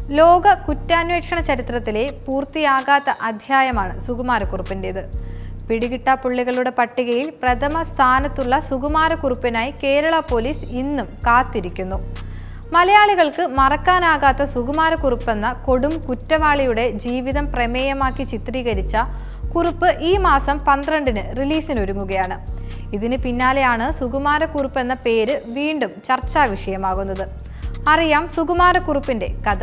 ലോക കുറ്റാന്വേഷണ ചരിത്രത്തിലെ പൂർത്തിയാകാത്ത അധ്യായമാണ് സുകുമാരക്കുറുപ്പിൻ്റേത് പിടികിട്ടാപ്പുള്ളികളുടെ പട്ടികയിൽ പ്രഥമ സ്ഥാനത്തുള്ള സുകുമാരക്കുറുപ്പിനായി കേരള പോലീസ് ഇന്നും കാത്തിരിക്കുന്നു മലയാളികൾക്ക് മറക്കാനാകാത്ത സുകുമാരക്കുറുപ്പെന്ന കൊടും കുറ്റവാളിയുടെ ജീവിതം പ്രമേയമാക്കി ചിത്രീകരിച്ച കുറിപ്പ് ഈ മാസം പന്ത്രണ്ടിന് റിലീസിനൊരുങ്ങുകയാണ് ഇതിന് പിന്നാലെയാണ് സുകുമാരക്കുറുപ്പ് എന്ന പേര് വീണ്ടും ചർച്ചാ വിഷയമാകുന്നത് അറിയാം സുകുമാരക്കുറുപ്പിന്റെ കഥ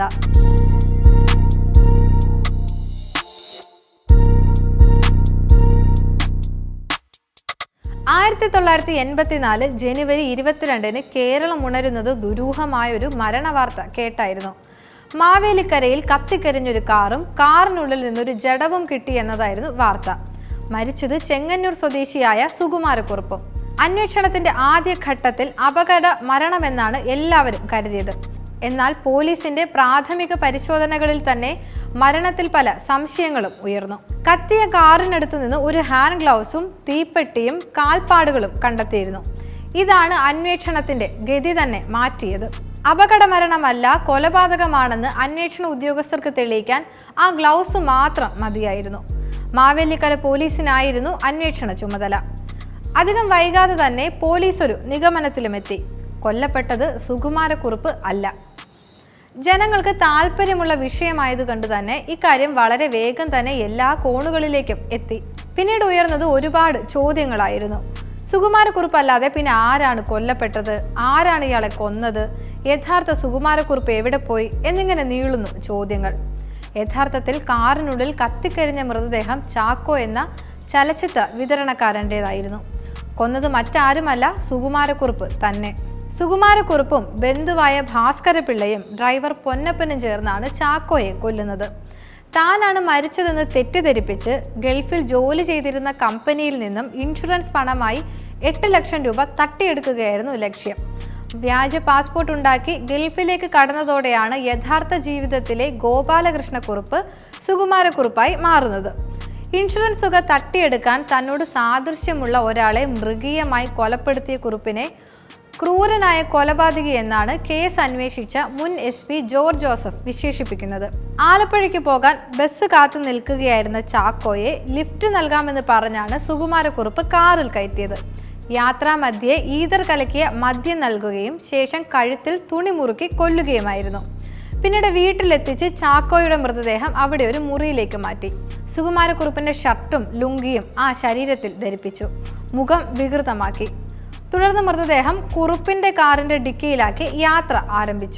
ആയിരത്തി തൊള്ളായിരത്തി എൺപത്തിനാല് ജനുവരി ഇരുപത്തിരണ്ടിന് കേരളം ഉണരുന്നത് ദുരൂഹമായൊരു മരണവാർത്ത കേട്ടായിരുന്നു മാവേലിക്കരയിൽ കത്തിക്കരിഞ്ഞൊരു കാറും കാറിനുള്ളിൽ നിന്നൊരു ജഡവും കിട്ടി എന്നതായിരുന്നു വാർത്ത മരിച്ചത് ചെങ്ങന്നൂർ സ്വദേശിയായ സുകുമാരക്കുറുപ്പും അന്വേഷണത്തിന്റെ ആദ്യഘട്ടത്തിൽ അപകട മരണമെന്നാണ് എല്ലാവരും കരുതിയത് എന്നാൽ പോലീസിന്റെ പ്രാഥമിക പരിശോധനകളിൽ തന്നെ മരണത്തിൽ പല സംശയങ്ങളും ഉയർന്നു കത്തിയ കാറിനടുത്ത് നിന്ന് ഒരു ഹാൻഡ് ഗ്ലൗസും തീപ്പെട്ടിയും കാൽപ്പാടുകളും കണ്ടെത്തിയിരുന്നു ഇതാണ് അന്വേഷണത്തിന്റെ ഗതി തന്നെ മാറ്റിയത് അപകട മരണമല്ല കൊലപാതകമാണെന്ന് അന്വേഷണ ഉദ്യോഗസ്ഥർക്ക് തെളിയിക്കാൻ ആ ഗ്ലൗസ് മാത്രം മതിയായിരുന്നു മാവേലിക്കര പോലീസിനായിരുന്നു അന്വേഷണ ചുമതല അധികം വൈകാതെ തന്നെ പോലീസ് ഒരു നിഗമനത്തിലുമെത്തി കൊല്ലപ്പെട്ടത് സുകുമാരക്കുറുപ്പ് അല്ല ജനങ്ങൾക്ക് താല്പര്യമുള്ള വിഷയമായതുകൊണ്ട് തന്നെ ഇക്കാര്യം വളരെ വേഗം തന്നെ എല്ലാ കോണുകളിലേക്കും എത്തി പിന്നീട് ഉയർന്നത് ഒരുപാട് ചോദ്യങ്ങളായിരുന്നു സുകുമാരക്കുറുപ്പ് അല്ലാതെ പിന്നെ ആരാണ് കൊല്ലപ്പെട്ടത് ആരാണ് ഇയാളെ കൊന്നത് യഥാർത്ഥ സുകുമാരക്കുറുപ്പ് എവിടെ പോയി എന്നിങ്ങനെ നീളുന്നു ചോദ്യങ്ങൾ യഥാർത്ഥത്തിൽ കാറിനുള്ളിൽ കത്തിക്കരിഞ്ഞ മൃതദേഹം ചാക്കോ എന്ന ചലച്ചിത്ര വിതരണക്കാരൻ്റെതായിരുന്നു കൊന്നത് മറ്റാരുമല്ല സുകുമാരക്കുറുപ്പ് തന്നെ സുകുമാരക്കുറുപ്പും ബന്ധുവായ ഭാസ്കരപിള്ളയും ഡ്രൈവർ പൊന്നപ്പനും ചേർന്നാണ് ചാക്കോയെ കൊല്ലുന്നത് താനാണ് മരിച്ചതെന്ന് തെറ്റിദ്ധരിപ്പിച്ച് ഗൾഫിൽ ജോലി ചെയ്തിരുന്ന കമ്പനിയിൽ നിന്നും ഇൻഷുറൻസ് പണമായി എട്ട് ലക്ഷം രൂപ തട്ടിയെടുക്കുകയായിരുന്നു ലക്ഷ്യം വ്യാജ പാസ്പോർട്ട് ഉണ്ടാക്കി ഗൾഫിലേക്ക് കടന്നതോടെയാണ് യഥാർത്ഥ ജീവിതത്തിലെ ഗോപാലകൃഷ്ണക്കുറുപ്പ് സുകുമാരക്കുറുപ്പായി മാറുന്നത് ഇൻഷുറൻസ് തുക തട്ടിയെടുക്കാൻ തന്നോട് സാദൃശ്യമുള്ള ഒരാളെ മൃഗീയമായി കൊലപ്പെടുത്തിയ കുറുപ്പിനെ ക്രൂരനായ കൊലപാതകി എന്നാണ് കേസ് അന്വേഷിച്ച മുൻ എസ് പി ജോർജ് ജോസഫ് വിശേഷിപ്പിക്കുന്നത് ആലപ്പുഴയ്ക്ക് പോകാൻ ബസ് കാത്തു നിൽക്കുകയായിരുന്ന ചാക്കോയെ ലിഫ്റ്റ് നൽകാമെന്ന് പറഞ്ഞാണ് സുകുമാരക്കുറുപ്പ് കാറിൽ കയറ്റിയത് യാത്രാമധ്യേ ഈതർ കലക്കിയ മദ്യം നൽകുകയും ശേഷം കഴുത്തിൽ തുണി മുറുക്കി കൊല്ലുകയുമായിരുന്നു പിന്നീട് വീട്ടിലെത്തിച്ച് ചാക്കോയുടെ മൃതദേഹം അവിടെ ഒരു മുറിയിലേക്ക് മാറ്റി സുകുമാരക്കുറുപ്പിന്റെ ഷർട്ടും ലുങ്കിയും ആ ശരീരത്തിൽ ധരിപ്പിച്ചു മുഖം വികൃതമാക്കി തുടർന്ന് മൃതദേഹം കുറുപ്പിന്റെ കാറിന്റെ ഡിക്കിയിലാക്കി യാത്ര ആരംഭിച്ചു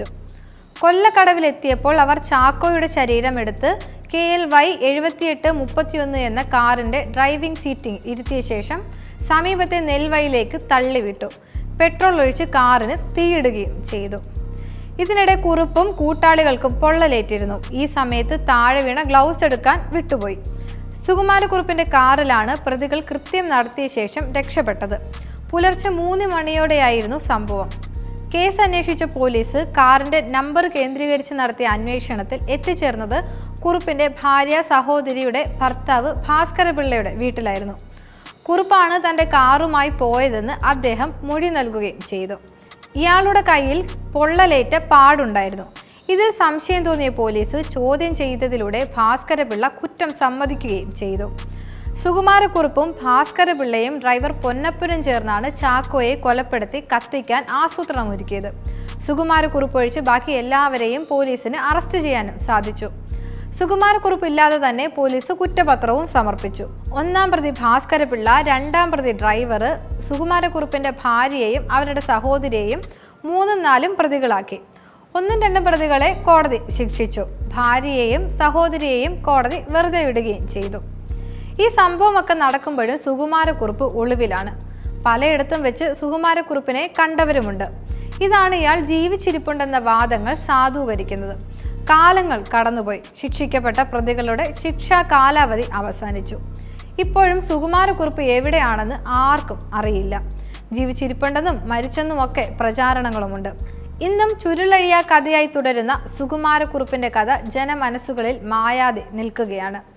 കൊല്ലക്കടവിലെത്തിയപ്പോൾ അവർ ചാക്കോയുടെ ശരീരം എടുത്ത് കെ എൽ വൈ എഴുപത്തിയെട്ട് മുപ്പത്തിയൊന്ന് എന്ന കാറിന്റെ ഡ്രൈവിംഗ് സീറ്റിംഗ് ഇരുത്തിയ ശേഷം സമീപത്തെ നെൽവയിലേക്ക് തള്ളിവിട്ടു പെട്രോൾ ഒഴിച്ച് കാറിന് തീയിടുകയും ചെയ്തു ഇതിനിടെ കുറുപ്പും കൂട്ടാളികൾക്കും പൊള്ളലേറ്റിരുന്നു ഈ സമയത്ത് താഴെ വീണ ഗ്ലൗസ് എടുക്കാൻ വിട്ടുപോയി സുകുമാരക്കുറുപ്പിന്റെ കാറിലാണ് പ്രതികൾ കൃത്യം നടത്തിയ ശേഷം രക്ഷപ്പെട്ടത് പുലർച്ചെ മൂന്ന് മണിയോടെയായിരുന്നു സംഭവം കേസ് അന്വേഷിച്ച പോലീസ് കാറിന്റെ നമ്പർ കേന്ദ്രീകരിച്ച് നടത്തിയ അന്വേഷണത്തിൽ എത്തിച്ചേർന്നത് കുറുപ്പിന്റെ ഭാര്യ സഹോദരിയുടെ ഭർത്താവ് ഭാസ്കരപിള്ളയുടെ വീട്ടിലായിരുന്നു കുറുപ്പാണ് തന്റെ കാറുമായി പോയതെന്ന് അദ്ദേഹം മൊഴി നൽകുകയും ചെയ്തു ഇയാളുടെ കയ്യിൽ പൊള്ളലേറ്റ പാടുണ്ടായിരുന്നു ഇതിൽ സംശയം തോന്നിയ പോലീസ് ചോദ്യം ചെയ്തതിലൂടെ ഭാസ്കരപിള്ള കുറ്റം സമ്മതിക്കുകയും ചെയ്തു സുകുമാരക്കുറുപ്പും ഭാസ്കരപിള്ളയും ഡ്രൈവർ പൊന്നപ്പനും ചേർന്നാണ് ചാക്കോയെ കൊലപ്പെടുത്തി കത്തിക്കാൻ ആസൂത്രണമൊരുക്കിയത് സുകുമാരക്കുറുപ്പ് ഒഴിച്ച് ബാക്കി എല്ലാവരെയും പോലീസിന് അറസ്റ്റ് ചെയ്യാനും സാധിച്ചു സുകുമാരക്കുറുപ്പ് ഇല്ലാതെ തന്നെ പോലീസ് കുറ്റപത്രവും സമർപ്പിച്ചു ഒന്നാം പ്രതി ഭാസ്കരപിള്ള രണ്ടാം പ്രതി ഡ്രൈവർ സുകുമാരക്കുറുപ്പിന്റെ ഭാര്യയെയും അവരുടെ സഹോദരിയെയും മൂന്നും നാലും പ്രതികളാക്കി ഒന്നും രണ്ടും പ്രതികളെ കോടതി ശിക്ഷിച്ചു ഭാര്യയെയും സഹോദരിയെയും കോടതി വെറുതെ വിടുകയും ചെയ്തു ഈ സംഭവമൊക്കെ നടക്കുമ്പോഴും സുകുമാരക്കുറുപ്പ് ഒളിവിലാണ് പലയിടത്തും വെച്ച് സുകുമാരക്കുറുപ്പിനെ കണ്ടവരുമുണ്ട് ഇതാണ് ഇയാൾ ജീവിച്ചിരിപ്പുണ്ടെന്ന വാദങ്ങൾ സാധൂകരിക്കുന്നത് കാലങ്ങൾ കടന്നുപോയി ശിക്ഷിക്കപ്പെട്ട പ്രതികളുടെ ശിക്ഷാ കാലാവധി അവസാനിച്ചു ഇപ്പോഴും സുകുമാരക്കുറുപ്പ് എവിടെയാണെന്ന് ആർക്കും അറിയില്ല ജീവിച്ചിരിപ്പുണ്ടെന്നും മരിച്ചെന്നുമൊക്കെ പ്രചാരണങ്ങളുമുണ്ട് ഇന്നും ചുരുളഴിയാ കഥയായി തുടരുന്ന സുകുമാരക്കുറുപ്പിന്റെ കഥ ജനമനസ്സുകളിൽ മായാതെ നിൽക്കുകയാണ്